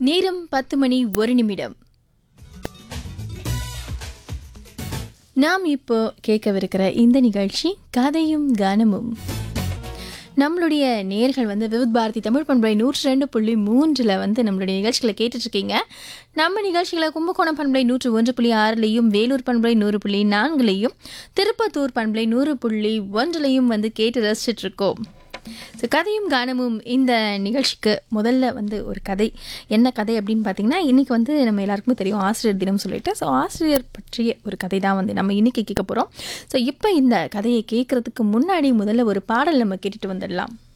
நேரம் பத்து மணி ஒரு நிமிடம் நாம் இப்போ கேட்கவிருக்கிற இந்த நிகழ்ச்சி கதையும் கானமும் நம்மளுடைய நேர்கள் வந்து விவித் பாரதி தமிழ் பண்பலை நூற்றி ரெண்டு புள்ளி மூன்றில் வந்து நம்மளுடைய நிகழ்ச்சிகளை கேட்டுட்ருக்கீங்க நம்ம நிகழ்ச்சிகளை கும்பகோணம் பண்பலை நூற்று ஒன்று புள்ளி ஆறுலையும் வேலூர் பண்பலை நூறு புள்ளி நான்குலையும் திருப்பத்தூர் பண்பலை நூறு புள்ளி ஒன்றுலையும் வந்து கேட்டு ரசிச்சிட்டு இருக்கோம் ஸோ கதையும் கானமும் இந்த நிகழ்ச்சிக்கு முதல்ல வந்து ஒரு கதை என்ன கதை அப்படின்னு பார்த்தீங்கன்னா இன்றைக்கி வந்து நம்ம எல்லாருக்குமே தெரியும் ஆசிரியர் தினம் சொல்லிட்டு ஸோ ஆசிரியர் பற்றிய ஒரு கதை தான் வந்து நம்ம இன்றைக்கி கேட்க போகிறோம் ஸோ இப்போ இந்த கதையை கேட்குறதுக்கு முன்னாடி முதல்ல ஒரு பாடல் நம்ம கேட்டுட்டு வந்துடலாம்